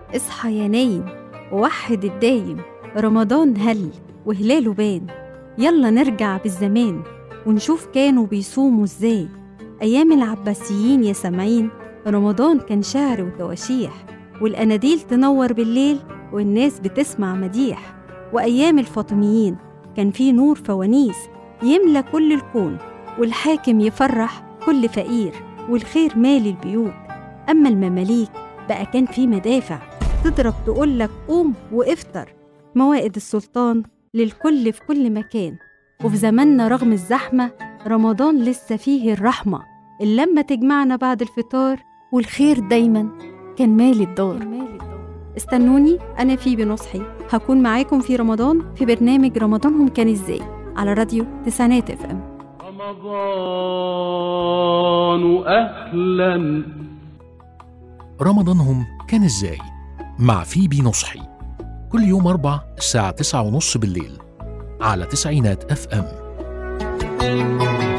اصحى يا نايم ووحد الدايم رمضان هل وهلاله بان يلا نرجع بالزمان ونشوف كانوا بيصوموا ازاي أيام العباسيين يا سامعين رمضان كان شعر وتواشيح والأناديل تنور بالليل والناس بتسمع مديح وأيام الفاطميين كان في نور فوانيس يملى كل الكون والحاكم يفرح كل فقير والخير مالي البيوت أما المماليك بقى كان في مدافع تضرب تقولك قوم وافطر موائد السلطان للكل في كل مكان وفي زماننا رغم الزحمة رمضان لسه فيه الرحمة اللمة تجمعنا بعد الفطار والخير دايما كان مالي الدار استنوني أنا فيبي نصحي هكون معاكم في رمضان في برنامج رمضانهم كان ازاي على راديو تسعينات اف ام رمضان أهلا رمضانهم كان ازاي مع فيبي نصحي كل يوم أربع الساعة تسعة ونص بالليل على تسعينات اف ام